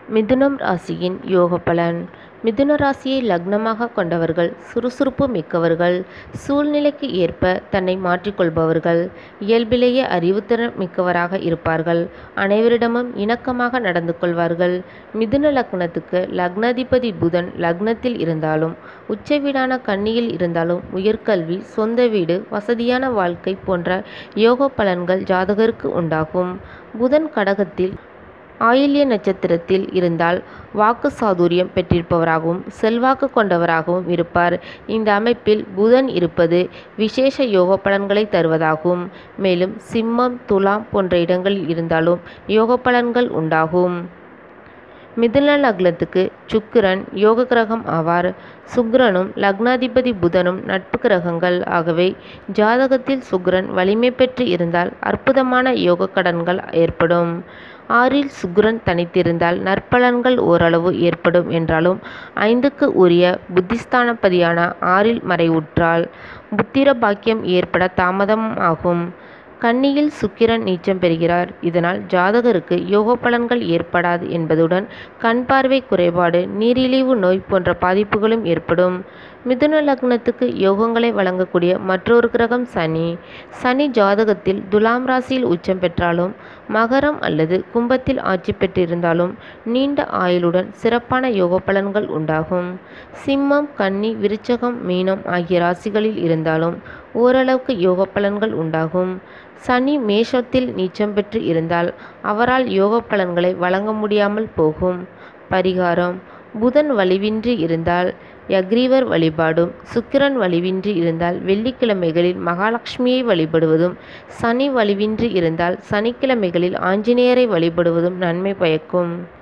மிதுனம் ராசியின் யோக பலன் மிதுன ராசியை லக்னமாக கொண்டவர்கள் சுறுசுறுப்பு மிக்கவர்கள் சூழ்நிலைக்கு ஏற்ப தன்னை மாற்றிக்கொள்பவர்கள் இயல்பிலேயே அறிவுத்திறன் மிக்கவராக இருப்பார்கள் அனைவரிடமும் இணக்கமாக நடந்து கொள்வார்கள் மிதுன லக்னத்துக்கு லக்னாதிபதி புதன் லக்னத்தில் இருந்தாலும் உச்ச வீடான கன்னியில் இருந்தாலும் உயர்கல்வி சொந்த வீடு வசதியான வாழ்க்கை போன்ற யோக பலன்கள் ஜாதகருக்கு உண்டாகும் புதன் கடகத்தில் ஆயில்ய நட்சத்திரத்தில் இருந்தால் வாக்கு சாதுரியம் பெற்றிருப்பவராகவும் செல்வாக்கு கொண்டவராகவும் இருப்பார் இந்த அமைப்பில் புதன் இருப்பது விசேஷ யோக பலன்களை தருவதாகும் மேலும் சிம்மம் துலாம் போன்ற இடங்களில் இருந்தாலும் யோக பலன்கள் உண்டாகும் மிதுன லக்னத்துக்கு சுக்கிரன் யோக கிரகம் ஆவார் சுக்கிரனும் லக்னாதிபதி புதனும் நட்பு கிரகங்கள் ஆகவே ஜாதகத்தில் சுக்கிரன் வலிமை பெற்று இருந்தால் அற்புதமான யோக கடன்கள் ஏற்படும் ஆறில் சுக்கிரன் தனித்திருந்தால் நற்பலன்கள் ஓரளவு ஏற்படும் என்றாலும் ஐந்துக்கு உரிய புத்திஸ்தானப்பதியான ஆறில் மறைவுற்றால் புத்திர பாக்கியம் ஏற்பட தாமதம் ஆகும் கன்னியில் சுக்கிரன் நீச்சம் பெறுகிறார் இதனால் ஜாதகருக்கு யோக பலன்கள் ஏற்படாது என்பதுடன் கண் பார்வை குறைபாடு நீரிழிவு நோய் போன்ற பாதிப்புகளும் ஏற்படும் மிதுன லக்னத்துக்கு யோகங்களை வழங்கக்கூடிய மற்றொரு கிரகம் சனி சனி ஜாதகத்தில் துலாம் ராசியில் உச்சம் பெற்றாலும் மகரம் அல்லது கும்பத்தில் ஆட்சி பெற்றிருந்தாலும் நீண்ட ஆயுளுடன் சிறப்பான யோக பலன்கள் உண்டாகும் சிம்மம் கன்னி விருச்சகம் மீனம் ஆகிய ராசிகளில் இருந்தாலும் ஓரளவுக்கு யோக பலன்கள் உண்டாகும் சனி மேஷத்தில் நீச்சம் பெற்று இருந்தால் அவரால் யோக பலன்களை வழங்க முடியாமல் போகும் பரிகாரம் புதன் வலிவின்றி இருந்தால் யக்ரீவர் வழிபாடும் சுக்கிரன் வலிவின்றி இருந்தால் வெள்ளிக்கிழமைகளில் மகாலட்சுமியை வழிபடுவதும் சனி வலிவின்றி இருந்தால் சனிக்கிழமைகளில் ஆஞ்சநேயரை வழிபடுவதும் நன்மை பயக்கும்